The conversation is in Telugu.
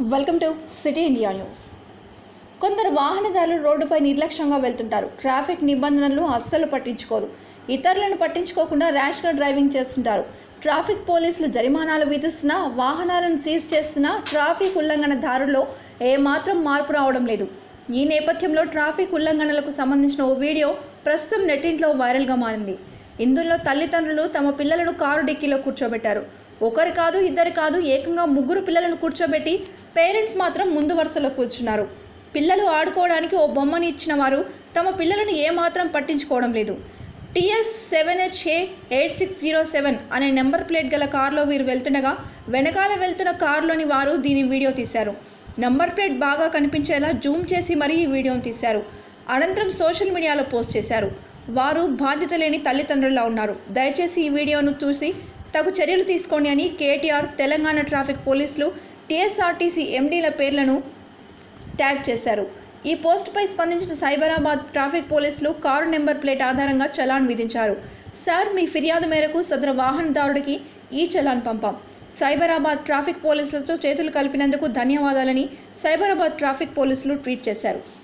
welcome to city India news కొందరు వాహనదారులు రోడ్డుపై నిర్లక్ష్యంగా వెళ్తుంటారు ట్రాఫిక్ నిబంధనలు అస్సలు పట్టించుకోరు ఇతరులను పట్టించుకోకుండా ర్యాష్గా డ్రైవింగ్ చేస్తుంటారు ట్రాఫిక్ పోలీసులు జరిమానాలు విధిస్తున్నా వాహనాలను సీజ్ చేస్తున్నా ట్రాఫిక్ ఉల్లంఘనదారుల్లో ఏమాత్రం మార్పు రావడం లేదు ఈ నేపథ్యంలో ట్రాఫిక్ ఉల్లంఘనలకు సంబంధించిన ఓ వీడియో ప్రస్తుతం నెట్టింట్లో వైరల్గా మారింది ఇందులో తల్లిదండ్రులు తమ పిల్లలను కారు డిక్కీలో కూర్చోబెట్టారు ఒకరు కాదు ఇద్దరు కాదు ఏకంగా ముగ్గురు పిల్లలను కూర్చోబెట్టి పేరెంట్స్ మాత్రం ముందు వరుసలో కూర్చున్నారు పిల్లలు ఆడుకోవడానికి ఓ బొమ్మని ఇచ్చిన వారు తమ పిల్లలను ఏమాత్రం పట్టించుకోవడం లేదు TS seven HA eight six zero seven అనే నెంబర్ ప్లేట్ గల కారులో వీరు వెళ్తుండగా వెనకాల వెళ్తున్న కారులోని వారు దీని వీడియో తీశారు నంబర్ ప్లేట్ బాగా కనిపించేలా జూమ్ చేసి మరీ ఈ వీడియోను తీశారు అనంతరం సోషల్ మీడియాలో పోస్ట్ చేశారు వారు బాధ్యత లేని తల్లిదండ్రులా ఉన్నారు దయచేసి ఈ వీడియోను చూసి తగు చర్యలు తీసుకోండి అని కేటీఆర్ తెలంగాణ ట్రాఫిక్ పోలీసులు టీఎస్ఆర్టీసీ ఎండీల పేర్లను ట్యాగ్ చేశారు ఈ పోస్టుపై స్పందించిన సైబరాబాద్ ట్రాఫిక్ పోలీసులు కారు నెంబర్ ప్లేట్ ఆధారంగా చలాన్ విధించారు సార్ మీ ఫిర్యాదు మేరకు సదరు వాహనదారుడికి ఈ చలాన్ పంపాం సైబరాబాద్ ట్రాఫిక్ పోలీసులతో చేతులు కలిపినందుకు ధన్యవాదాలని సైబరాబాద్ ట్రాఫిక్ పోలీసులు ట్వీట్ చేశారు